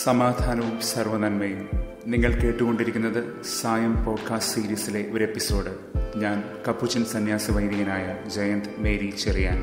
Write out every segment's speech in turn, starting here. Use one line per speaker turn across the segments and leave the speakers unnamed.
സമാധാനവും സർവനന്മയും നിങ്ങൾ കേട്ടുകൊണ്ടിരിക്കുന്നത് സായം പോഡ്കാസ്റ്റ് സീരീസിലെ ഒരു എപ്പിസോഡ് ഞാൻ കപ്പുച്ചൻ സന്യാസ വൈദികനായ ജയന്ത് മേരി ചെറിയാൻ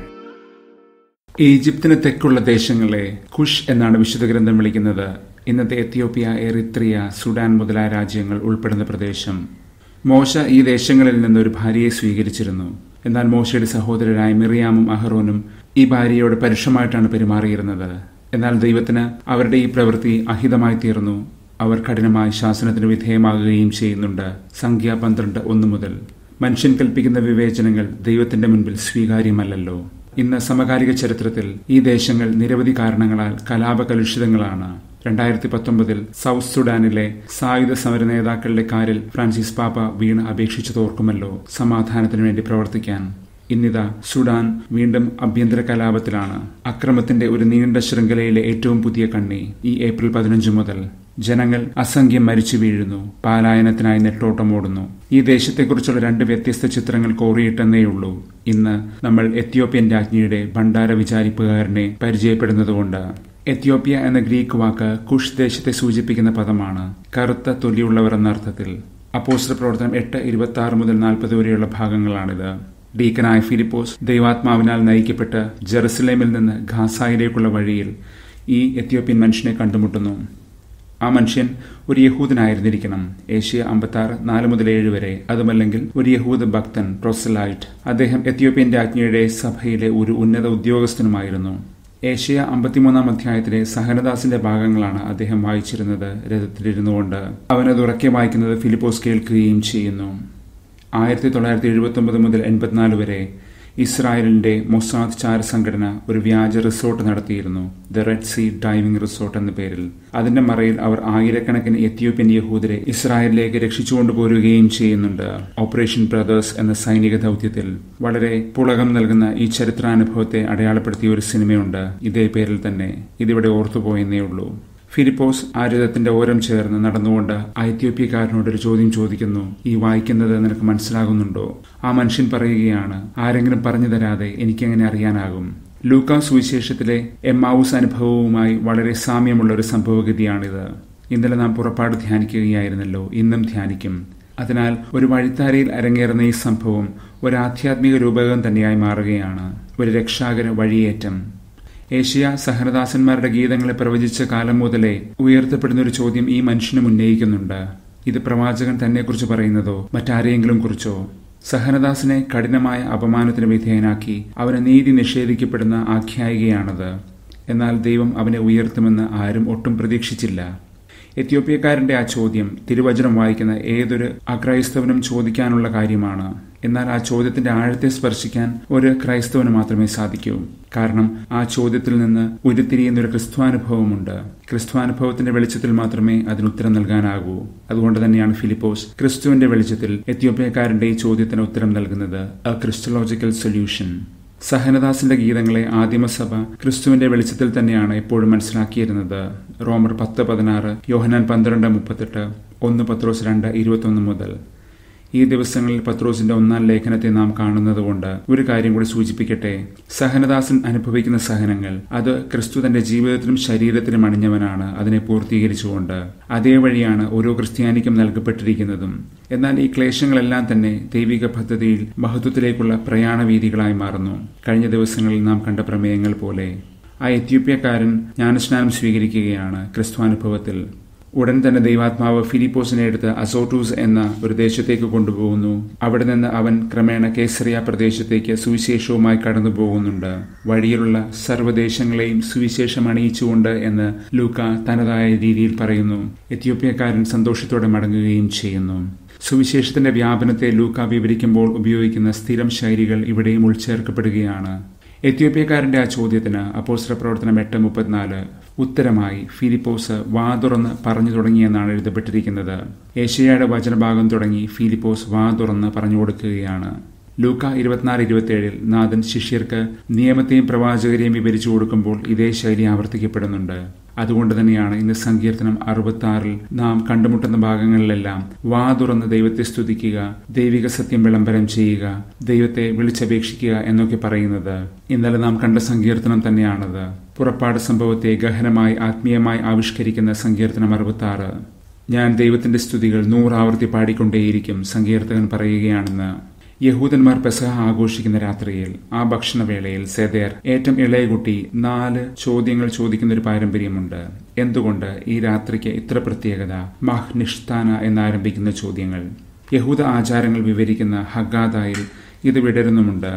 ഈജിപ്തിന് തെക്കുള്ള ദേശങ്ങളെ ഖുഷ് എന്നാണ് വിശുദ്ധ ഗ്രന്ഥം വിളിക്കുന്നത് ഇന്നത്തെ എത്യോപ്യ എറിത്രിയ സുഡാൻ മുതലായ രാജ്യങ്ങൾ ഉൾപ്പെടുന്ന പ്രദേശം മോശ ഈ ദേശങ്ങളിൽ നിന്ന് ഒരു ഭാര്യയെ സ്വീകരിച്ചിരുന്നു എന്നാൽ മോശയുടെ സഹോദരരായ മിറിയാമും അഹറോനും ഈ ഭാര്യയോട് പരുഷമായിട്ടാണ് പെരുമാറിയിരുന്നത് എന്നാൽ ദൈവത്തിന് അവരുടെ ഈ പ്രവൃത്തി അഹിതമായി തീർന്നു അവർ കഠിനമായി ശാസനത്തിന് വിധേയമാകുകയും ചെയ്യുന്നുണ്ട് സംഖ്യ പന്ത്രണ്ട് ഒന്ന് മുതൽ മനുഷ്യൻ കൽപ്പിക്കുന്ന വിവേചനങ്ങൾ ദൈവത്തിന്റെ മുൻപിൽ സ്വീകാര്യമല്ലല്ലോ ഇന്ന് സമകാലിക ചരിത്രത്തിൽ ഈ ദേശങ്ങൾ നിരവധി കാരണങ്ങളാൽ കലാപകലുഷിതങ്ങളാണ് രണ്ടായിരത്തി പത്തൊമ്പതിൽ സൗത്ത് സുഡാനിലെ സായുധ സമര നേതാക്കളുടെ കാരിൽ ഫ്രാൻസിസ് പാപ്പ വീണ് അപേക്ഷിച്ചു തോർക്കുമല്ലോ സമാധാനത്തിനു വേണ്ടി പ്രവർത്തിക്കാൻ ഇന്നിതാ സുഡാൻ വീണ്ടും ആഭ്യന്തര കലാപത്തിലാണ് അക്രമത്തിന്റെ ഒരു നീണ്ട ശൃംഖലയിലെ ഏറ്റവും പുതിയ കണ്ണി ഈ ഏപ്രിൽ പതിനഞ്ച് മുതൽ ജനങ്ങൾ അസംഖ്യം മരിച്ചു വീഴുന്നു പാലായനത്തിനായി നെട്ടോട്ടമോടുന്നു ഈ ദേശത്തെക്കുറിച്ചുള്ള രണ്ട് വ്യത്യസ്ത ചിത്രങ്ങൾ കോറിയിട്ടെന്നേയുള്ളൂ ഇന്ന് നമ്മൾ എത്യോപ്യൻ രാജ്ഞിയുടെ ഭണ്ഡാര വിചാരിപ്പുകാരനെ പരിചയപ്പെടുന്നതുകൊണ്ട് എത്യോപ്യ എന്ന ഗ്രീക്ക് വാക്ക് കുഷ് ദേശത്തെ സൂചിപ്പിക്കുന്ന പദമാണ് കറുത്ത തൊലിയുള്ളവർ എന്ന അർത്ഥത്തിൽ അപ്പോസ്റ്റർ പ്രവർത്തനം എട്ട് ഇരുപത്തി ആറ് മുതൽ നാൽപ്പത് വരെയുള്ള ഭാഗങ്ങളാണിത് ഡീക്കനായ ഫിലിപ്പോസ് ദൈവാത്മാവിനാൽ നയിക്കപ്പെട്ട് ജെറുസലേമിൽ നിന്ന് ഖാസായിലേക്കുള്ള വഴിയിൽ ഈ എത്യോപ്യൻ മനുഷ്യനെ കണ്ടുമുട്ടുന്നു ആ മനുഷ്യൻ ഒരു യഹൂദനായിരുന്നിരിക്കണം ഏഷ്യ അമ്പത്താറ് നാല് മുതൽ ഏഴ് വരെ അതുമല്ലെങ്കിൽ ഒരു യഹൂദ ഭക്തൻ പ്രൊസലൈറ്റ് അദ്ദേഹം എത്യോപ്യൻ രാജ്ഞിയുടെ സഭയിലെ ഒരു ഉന്നത ഉദ്യോഗസ്ഥനുമായിരുന്നു ഏഷ്യ അമ്പത്തിമൂന്നാം അധ്യായത്തിലെ സഹനദാസിന്റെ ഭാഗങ്ങളാണ് അദ്ദേഹം വായിച്ചിരുന്നത് രഥത്തിലിരുന്നുകൊണ്ട് അവനത് ഉറക്കെ വായിക്കുന്നത് ഫിലിപ്പോസ് കേൾക്കുകയും ചെയ്യുന്നു ആയിരത്തി തൊള്ളായിരത്തി എഴുപത്തി ഒമ്പത് മുതൽ എൺപത്തിനാല് വരെ ഇസ്രായേലിന്റെ മൊസാദ് ചാര സംഘടന ഒരു വ്യാജ റിസോർട്ട് നടത്തിയിരുന്നു the Red Sea diving resort എന്ന പേരിൽ അതിന്റെ മറയിൽ അവർ ആയിരക്കണക്കിന് എത്യോപ്യൻ യഹൂദരെ ഇസ്രായേലിലേക്ക് രക്ഷിച്ചുകൊണ്ടുപോരുകയും ചെയ്യുന്നുണ്ട് ഓപ്പറേഷൻ ബ്രദേഴ്സ് എന്ന സൈനിക ദൗത്യത്തിൽ വളരെ പുളകം നൽകുന്ന ഈ ചരിത്രാനുഭവത്തെ അടയാളപ്പെടുത്തിയ ഒരു സിനിമയുണ്ട് ഇതേ പേരിൽ തന്നെ ഇതിവിടെ ഓർത്തുപോയെന്നേ ഉള്ളൂ ഫിലിപ്പോസ് ആ രഥത്തിന്റെ ഓരം ചേർന്ന് നടന്നുകൊണ്ട് ആ എത്യോപ്യക്കാരനോട് ഒരു ചോദ്യം ചോദിക്കുന്നു ഈ വായിക്കുന്നത് നിനക്ക് മനസ്സിലാകുന്നുണ്ടോ ആ മനുഷ്യൻ പറയുകയാണ് ആരെങ്കിലും പറഞ്ഞു തരാതെ എനിക്കെങ്ങനെ അറിയാനാകും ലൂക്കാ സുവിശേഷത്തിലെ എമ്മാവൂസ് അനുഭവവുമായി വളരെ സാമ്യമുള്ള ഒരു സംഭവഗതിയാണിത് ഇന്നലെ നാം പുറപ്പാട് ധ്യാനിക്കുകയായിരുന്നല്ലോ ഇന്നും ധ്യാനിക്കും അതിനാൽ ഒരു വഴിത്താരയിൽ അരങ്ങേറുന്ന ഈ സംഭവം ഒരു ആധ്യാത്മിക രൂപകം തന്നെയായി മാറുകയാണ് ഒരു രക്ഷാകര വഴിയേറ്റം ഏഷ്യ സഹനദാസന്മാരുടെ ഗീതങ്ങളെ പ്രവചിച്ച കാലം മുതലേ ഉയർത്തപ്പെടുന്ന ഒരു ചോദ്യം ഈ മനുഷ്യനും ഉന്നയിക്കുന്നുണ്ട് ഇത് പ്രവാചകൻ തന്നെക്കുറിച്ച് പറയുന്നതോ മറ്റാരെയെങ്കിലും കുറിച്ചോ സഹനദാസിനെ കഠിനമായ അപമാനത്തിന് വിധേയനാക്കി അവന് നീതി നിഷേധിക്കപ്പെടുന്ന ആഖ്യായികയാണത് എന്നാൽ ദൈവം അവനെ ഉയർത്തുമെന്ന് ആരും ഒട്ടും പ്രതീക്ഷിച്ചില്ല എത്യോപ്യക്കാരന്റെ ആ ചോദ്യം തിരുവചനം വായിക്കുന്ന ഏതൊരു അക്രൈസ്തവനും ചോദിക്കാനുള്ള കാര്യമാണ് എന്നാൽ ആ ചോദ്യത്തിന്റെ ആഴത്തെ സ്പർശിക്കാൻ ഒരു ക്രൈസ്തവന് മാത്രമേ സാധിക്കൂ കാരണം ആ ചോദ്യത്തിൽ നിന്ന് ഉരുത്തിരിയുന്ന ഒരു ക്രിസ്തുവാനുഭവമുണ്ട് ക്രിസ്തുവാനുഭവത്തിന്റെ വെളിച്ചത്തിൽ മാത്രമേ അതിന് ഉത്തരം നൽകാനാകൂ അതുകൊണ്ട് തന്നെയാണ് ഫിലിപ്പോസ് ക്രിസ്തുവിന്റെ വെളിച്ചത്തിൽ എത്യോപ്യക്കാരന്റെ ഈ ചോദ്യത്തിന് ഉത്തരം നൽകുന്നത് എ ക്രിസ്റ്റോളജിക്കൽ സൊല്യൂഷൻ സഹനദാസിന്റെ ഗീതങ്ങളെ ആദിമസഭ ക്രിസ്തുവിന്റെ വെളിച്ചത്തിൽ തന്നെയാണ് എപ്പോഴും മനസ്സിലാക്കിയിരുന്നത് റോമർ പത്ത് പതിനാറ് യോഹനാൻ പന്ത്രണ്ട് മുപ്പത്തെട്ട് ഒന്ന് പത്രോസ് രണ്ട് ഇരുപത്തൊന്ന് മുതൽ ഈ ദിവസങ്ങളിൽ പത്രോസിന്റെ ഒന്നാം ലേഖനത്തെ നാം കാണുന്നതുകൊണ്ട് ഒരു കാര്യം കൂടി സൂചിപ്പിക്കട്ടെ സഹനദാസൻ അനുഭവിക്കുന്ന സഹനങ്ങൾ അത് ക്രിസ്തു തന്റെ ജീവിതത്തിലും ശരീരത്തിലും അണിഞ്ഞവനാണ് അതിനെ പൂർത്തീകരിച്ചുകൊണ്ട് അതേ വഴിയാണ് ഓരോ ക്രിസ്ത്യാനിക്കും നൽകപ്പെട്ടിരിക്കുന്നതും എന്നാൽ ഈ ക്ലേശങ്ങളെല്ലാം തന്നെ ദൈവിക പദ്ധതിയിൽ മഹത്വത്തിലേക്കുള്ള പ്രയാണവീതികളായി മാറുന്നു കഴിഞ്ഞ ദിവസങ്ങളിൽ നാം കണ്ട പ്രമേയങ്ങൾ പോലെ ആ എത്യോപ്യക്കാരൻ ജ്ഞാനസ്നാനം സ്വീകരിക്കുകയാണ് ക്രിസ്തുവാനുഭവത്തിൽ ഉടൻ തന്നെ ദൈവാത്മാവ് ഫിലിപ്പോസിനെ എടുത്ത് അസോട്ടൂസ് എന്ന ഒരു ദേശത്തേക്ക് കൊണ്ടുപോകുന്നു അവിടെ നിന്ന് അവൻ ക്രമേണ കേസറിയ പ്രദേശത്തേക്ക് സുവിശേഷവുമായി കടന്നു പോകുന്നുണ്ട് വഴിയിലുള്ള സർവ്വദേശങ്ങളെയും സുവിശേഷം അണിയിച്ചുകൊണ്ട് എന്ന് ലൂക്ക തനതായ രീതിയിൽ പറയുന്നു എത്യോപ്യക്കാരൻ സന്തോഷത്തോടെ മടങ്ങുകയും ചെയ്യുന്നു സുവിശേഷത്തിന്റെ വ്യാപനത്തെ ലൂക്ക വിവരിക്കുമ്പോൾ ഉപയോഗിക്കുന്ന സ്ഥിരം ശൈലികൾ ഇവിടെയും ഉൾച്ചേർക്കപ്പെടുകയാണ് എത്യോപ്യക്കാരന്റെ ആ ചോദ്യത്തിന് അപ്പോസ്ത്ര പ്രവർത്തനം എട്ട് മുപ്പത്തിനാല് ഉത്തരമായി ഫിലിപ്പോസ് വാ തുറന്ന് പറഞ്ഞു തുടങ്ങിയെന്നാണ് എഴുതപ്പെട്ടിരിക്കുന്നത് ഏഷ്യയുടെ വചനഭാഗം തുടങ്ങി ഫിലിപ്പോസ് വാ തുറന്ന് പറഞ്ഞു കൊടുക്കുകയാണ് ലൂക്ക ഇരുപത്തിനാല് ഇരുപത്തിയേഴിൽ നാഥൻ ശിഷ്യർക്ക് നിയമത്തെയും പ്രവാചകരെയും വിവരിച്ചു കൊടുക്കുമ്പോൾ ഇതേ ശൈലി ആവർത്തിക്കപ്പെടുന്നുണ്ട് അതുകൊണ്ട് തന്നെയാണ് ഇന്ന് സങ്കീർത്തനം അറുപത്തി ആറിൽ നാം കണ്ടുമുട്ടുന്ന ഭാഗങ്ങളിലെല്ലാം വാ തുറന്ന് ദൈവത്തെ സ്തുതിക്കുക ദൈവിക സത്യം വിളംബരം ചെയ്യുക ദൈവത്തെ വിളിച്ചപേക്ഷിക്കുക എന്നൊക്കെ പറയുന്നത് ഇന്നലെ നാം കണ്ട സങ്കീർത്തനം തന്നെയാണത് പുറപ്പാട് സംഭവത്തെ ഗഹനമായി ആത്മീയമായി ആവിഷ്കരിക്കുന്ന സങ്കീർത്തനം അറുപത്തി ആറ് ഞാൻ ദൈവത്തിന്റെ സ്തുതികൾ നൂറാവർത്തി പാടിക്കൊണ്ടേയിരിക്കും സങ്കീർത്തകൻ പറയുകയാണെന്ന് യഹൂദന്മാർ പെസഹ ആഘോഷിക്കുന്ന രാത്രിയിൽ ആ ഭക്ഷണവേളയിൽ സെദേർ ഏറ്റവും ഇളയ കുട്ടി നാല് ചോദ്യങ്ങൾ ചോദിക്കുന്ന ഒരു പാരമ്പര്യമുണ്ട് എന്തുകൊണ്ട് ഈ രാത്രിക്ക് ഇത്ര പ്രത്യേകത മഹ് നിഷ്ഠാന എന്നാരംഭിക്കുന്ന ചോദ്യങ്ങൾ യഹൂദ ആചാരങ്ങൾ വിവരിക്കുന്ന ഹഗാദായിൽ ഇത് വിടരുന്നുമുണ്ട്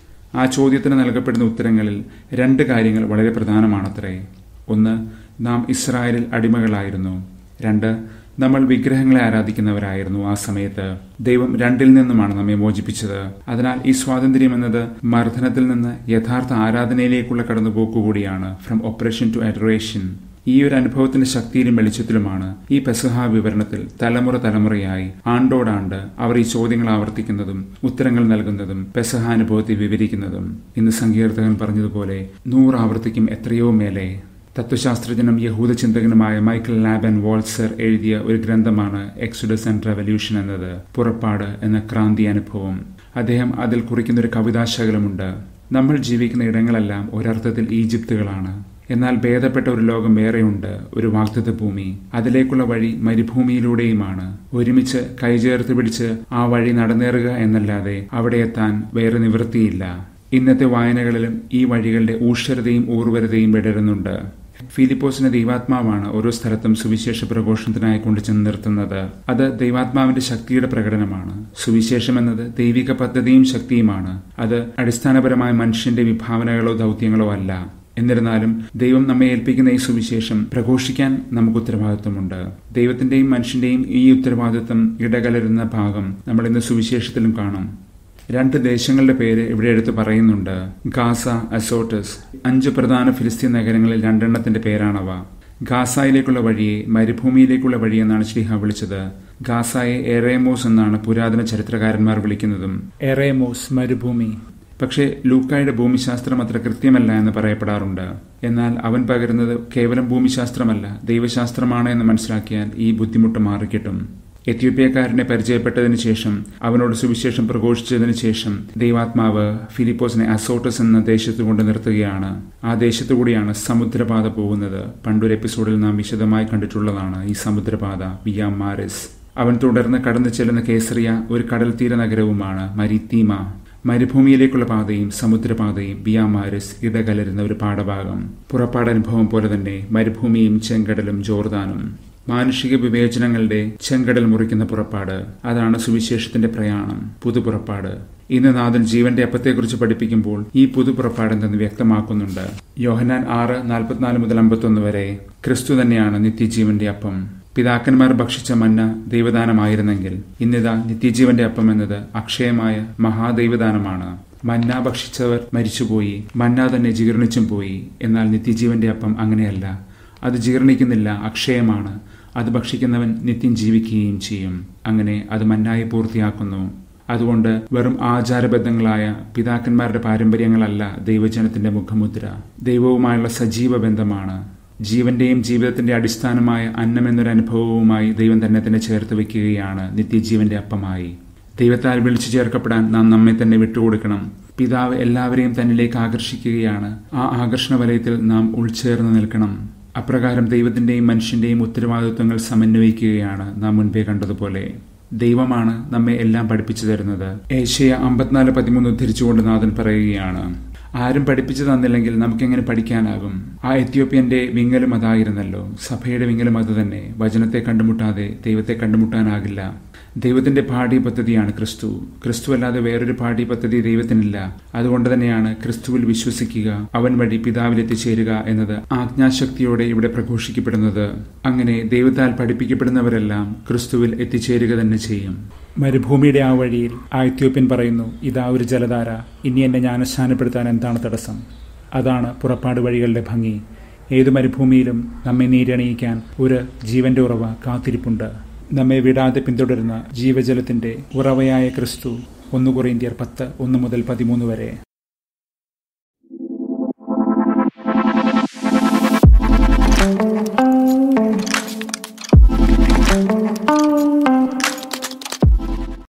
ആ ചോദ്യത്തിന് നൽകപ്പെടുന്ന ഉത്തരങ്ങളിൽ രണ്ട് കാര്യങ്ങൾ വളരെ പ്രധാനമാണത്രേ ഒന്ന് നാം ഇസ്രായേലിൽ അടിമകളായിരുന്നു രണ്ട് നമ്മൾ വിഗ്രഹങ്ങളെ ആരാധിക്കുന്നവരായിരുന്നു ആ സമയത്ത് ദൈവം രണ്ടിൽ നിന്നുമാണ് നമ്മെ മോചിപ്പിച്ചത് അതിനാൽ ഈ സ്വാതന്ത്ര്യം എന്നത് മർദ്ദനത്തിൽ നിന്ന് യഥാർത്ഥ ആരാധനയിലേക്കുള്ള കടന്നുപോക്ക് കൂടിയാണ് ഫ്രം ഓപ്പറേഷൻ ടു അഡറേഷൻ ഈ ഒരു അനുഭവത്തിന്റെ ശക്തിയിലും വെളിച്ചത്തിലുമാണ് ഈ പെസഹ വിവരണത്തിൽ തലമുറ തലമുറയായി ആണ്ടോടാണ്ട് അവർ ഈ ചോദ്യങ്ങൾ ആവർത്തിക്കുന്നതും ഉത്തരങ്ങൾ നൽകുന്നതും പെസഹ അനുഭവത്തെ വിവരിക്കുന്നതും ഇന്ന് സങ്കീർത്തകൻ പറഞ്ഞതുപോലെ നൂറാവർത്തിക്കും എത്രയോ മേലെ തത്വശാസ്ത്രജ്ഞനും യഹൂദ ചിന്തകനുമായ മൈക്കൽ ലാബൻ വോൾസർ എഴുതിയ ഒരു ഗ്രന്ഥമാണ് എക്സുഡസ് ആൻഡ് റെവല്യൂഷൻ എന്നത് പുറപ്പാട് എന്ന ക്രാന്തി അനുഭവം അദ്ദേഹം അതിൽ കുറിക്കുന്ന ഒരു കവിതാശകലമുണ്ട് നമ്മൾ ജീവിക്കുന്ന ഇടങ്ങളെല്ലാം ഒരർത്ഥത്തിൽ ഈജിപ്തുകളാണ് എന്നാൽ ഭേദപ്പെട്ട ഒരു ലോകം വേറെയുണ്ട് ഒരു വാഗ്ദത്ത ഭൂമി അതിലേക്കുള്ള വഴി മരുഭൂമിയിലൂടെയുമാണ് ഒരുമിച്ച് കൈചേർത്ത് പിടിച്ച് ആ വഴി നടന്നേറുക എന്നല്ലാതെ അവിടെ എത്താൻ വേറെ നിവൃത്തിയില്ല ഇന്നത്തെ വായനകളിലും ഈ വഴികളുടെ ഊഷരതയും ഊർവരതയും വിടരുന്നുണ്ട് ഫിലിപ്പോസിന്റെ ദൈവാത്മാവാണ് ഓരോ സ്ഥലത്തും സുവിശേഷ പ്രഘോഷണത്തിനായി കൊണ്ടു ചെന്ന് നിർത്തുന്നത് അത് ദൈവാത്മാവിന്റെ ശക്തിയുടെ പ്രകടനമാണ് സുവിശേഷം എന്നത് ദൈവിക പദ്ധതിയും ശക്തിയുമാണ് അത് അടിസ്ഥാനപരമായ മനുഷ്യന്റെ വിഭാവനകളോ ദൗത്യങ്ങളോ അല്ല എന്നിരുന്നാലും ദൈവം നമ്മെ ഏൽപ്പിക്കുന്ന ഈ സുവിശേഷം പ്രഘോഷിക്കാൻ നമുക്ക് ഉത്തരവാദിത്വമുണ്ട് ദൈവത്തിന്റെയും മനുഷ്യന്റെയും ഈ ഉത്തരവാദിത്വം ഇടകലരുന്ന ഭാഗം നമ്മൾ ഇന്ന് സുവിശേഷത്തിലും കാണും രണ്ട് ദേശങ്ങളുടെ പേര് ഇവിടെ എടുത്ത് പറയുന്നുണ്ട് ഗാസ അസോട്ടസ് അഞ്ച് പ്രധാന ഫിലിസ്തീൻ നഗരങ്ങളിൽ രണ്ടെണ്ണത്തിന്റെ പേരാണവ ഗാസയിലേക്കുള്ള വഴിയെ മരുഭൂമിയിലേക്കുള്ള വഴി എന്നാണ് ശ്രീഹ വിളിച്ചത് ഗാസയെ എറേമോസ് എന്നാണ് പുരാതന ചരിത്രകാരന്മാർ വിളിക്കുന്നതും
എറേമോസ് മരുഭൂമി
പക്ഷേ ലൂക്കായുടെ ഭൂമിശാസ്ത്രം അത്ര കൃത്യമല്ല എന്ന് പറയപ്പെടാറുണ്ട് എന്നാൽ അവൻ പകരുന്നത് കേവലം ഭൂമിശാസ്ത്രമല്ല ദൈവശാസ്ത്രമാണ് എന്ന് മനസ്സിലാക്കിയാൽ ഈ ബുദ്ധിമുട്ട് മാറിക്കിട്ടും എത്യോപ്യക്കാരനെ പരിചയപ്പെട്ടതിനു ശേഷം അവനോട് സുവിശേഷം പ്രഘോഷിച്ചതിനു ശേഷം ദൈവാത്മാവ് ഫിലിപ്പോസിനെ അസോട്ടസ് എന്ന ദേശത്ത് കൊണ്ട് നിർത്തുകയാണ് ആ ദേശത്തു കൂടിയാണ് സമുദ്രപാത പോകുന്നത് പണ്ടൊരു എപ്പിസോഡിൽ നാം വിശദമായി കണ്ടിട്ടുള്ളതാണ് ഈ സമുദ്രപാത വിയ മാരിസ് അവൻ തുടർന്ന് കടന്നു ചെല്ലുന്ന കേസറിയ ഒരു കടൽ തീര നഗരവുമാണ് മരിത്തീമ മരുഭൂമിയിലേക്കുള്ള പാതയും സമുദ്രപാതയും ബിയാമാരിസ് ഇടകലരുന്ന ഒരു പാഠഭാഗം പുറപ്പാടനുഭവം പോലെ തന്നെ മരുഭൂമിയും ചെങ്കടലും ജോർദാനും മാനുഷിക വിവേചനങ്ങളുടെ ചെങ്കടൽ മുറിക്കുന്ന പുറപ്പാട് അതാണ് സുവിശേഷത്തിന്റെ പ്രയാണം പുതുപുറപ്പാട് ഇന്ന് നാഥൻ ജീവന്റെ അപ്പത്തെക്കുറിച്ച് പഠിപ്പിക്കുമ്പോൾ ഈ പുതുപുറപ്പാട് എന്തെന്ന് വ്യക്തമാക്കുന്നുണ്ട് യോഹനാൻ ആറ് നാൽപ്പത്തിനാല് മുതൽ അമ്പത്തൊന്ന് വരെ ക്രിസ്തു തന്നെയാണ് നിത്യജീവന്റെ അപ്പം പിതാക്കന്മാർ ഭക്ഷിച്ച മന്ന ദൈവദാനമായിരുന്നെങ്കിൽ ഇന്നിതാ നിത്യജീവന്റെ അപ്പം എന്നത് അക്ഷയമായ മഹാദൈവദാനമാണ് മന്ന ഭക്ഷിച്ചവർ മരിച്ചുപോയി മന്ന തന്നെ ജീർണിച്ചും പോയി എന്നാൽ നിത്യജീവന്റെ അപ്പം അങ്ങനെയല്ല അത് ജീർണിക്കുന്നില്ല അക്ഷയമാണ് അത് ഭക്ഷിക്കുന്നവൻ നിത്യം ജീവിക്കുകയും ചെയ്യും അങ്ങനെ അത് മന്നായി പൂർത്തിയാക്കുന്നു അതുകൊണ്ട് വെറും ആചാരബദ്ധങ്ങളായ പിതാക്കന്മാരുടെ പാരമ്പര്യങ്ങളല്ല ദൈവജനത്തിന്റെ മുഖമുദ്ര ദൈവവുമായുള്ള സജീവ ബന്ധമാണ് ജീവന്റെയും ജീവിതത്തിന്റെ അടിസ്ഥാനമായ അന്നം എന്നൊരു അനുഭവവുമായി ദൈവം തന്നെ തന്നെ ചേർത്ത് വെക്കുകയാണ് നിത്യജീവന്റെ അപ്പമായി ദൈവത്താൽ വിളിച്ചു ചേർക്കപ്പെടാൻ നാം നമ്മെ തന്നെ വിട്ടുകൊടുക്കണം പിതാവ് എല്ലാവരെയും തന്നിലേക്ക് ആകർഷിക്കുകയാണ് ആ ആകർഷണ വലയത്തിൽ നാം ഉൾച്ചേർന്ന് നിൽക്കണം അപ്രകാരം ദൈവത്തിന്റെയും മനുഷ്യന്റെയും ഉത്തരവാദിത്വങ്ങൾ സമന്വയിക്കുകയാണ് നാം മുൻപേ കണ്ടതുപോലെ ദൈവമാണ് നമ്മെ എല്ലാം പഠിപ്പിച്ചു തരുന്നത് ഏഷ്യ അമ്പത്തിനാല് പതിമൂന്ന് ഉദ്ധരിച്ചുകൊണ്ട് നാഥൻ പറയുകയാണ് ആരും പഠിപ്പിച്ചു തന്നില്ലെങ്കിൽ നമുക്കെങ്ങനെ പഠിക്കാനാകും ആ എത്യോപ്യന്റെ വിങ്ങലും അതായിരുന്നല്ലോ സഭയുടെ വിങ്ങലും അത് തന്നെ വചനത്തെ കണ്ടുമുട്ടാതെ ദൈവത്തെ കണ്ടുമുട്ടാനാകില്ല ദൈവത്തിന്റെ പാഠ്യ പദ്ധതിയാണ് ക്രിസ്തു ക്രിസ്തു അല്ലാതെ വേറൊരു പാഠ്യ പദ്ധതി ദൈവത്തിനില്ല അതുകൊണ്ട് തന്നെയാണ് ക്രിസ്തുവിൽ വിശ്വസിക്കുക അവൻ വഴി പിതാവിൽ എത്തിച്ചേരുക എന്നത് ആജ്ഞാശക്തിയോടെ ഇവിടെ പ്രഘോഷിക്കപ്പെടുന്നത് അങ്ങനെ ദൈവത്താൽ പഠിപ്പിക്കപ്പെടുന്നവരെല്ലാം ക്രിസ്തുവിൽ എത്തിച്ചേരുക തന്നെ ചെയ്യും
മരുഭൂമിയുടെ ആ വഴിയിൽ ആ എത്യോപ്യൻ പറയുന്നു ഇതാ ഒരു ജലധാര ഇനി എന്നെ ജ്ഞാനസ്ഥാനപ്പെടുത്താൻ എന്താണ് തടസ്സം അതാണ് പുറപ്പാട് വഴികളുടെ ഭംഗി ഏതു മരുഭൂമിയിലും നമ്മെ നീരണിയിക്കാൻ ഒരു ജീവന്റെ ഉറവ കാത്തിരിപ്പുണ്ട് നമ്മെ വിടാതെ പിന്തുടരുന്ന ജീവജലത്തിന്റെ ഉറവയായ ക്രിസ്തു ഒന്ന് കുറേന്ത്യർ പത്ത് ഒന്ന് മുതൽ പതിമൂന്ന് വരെ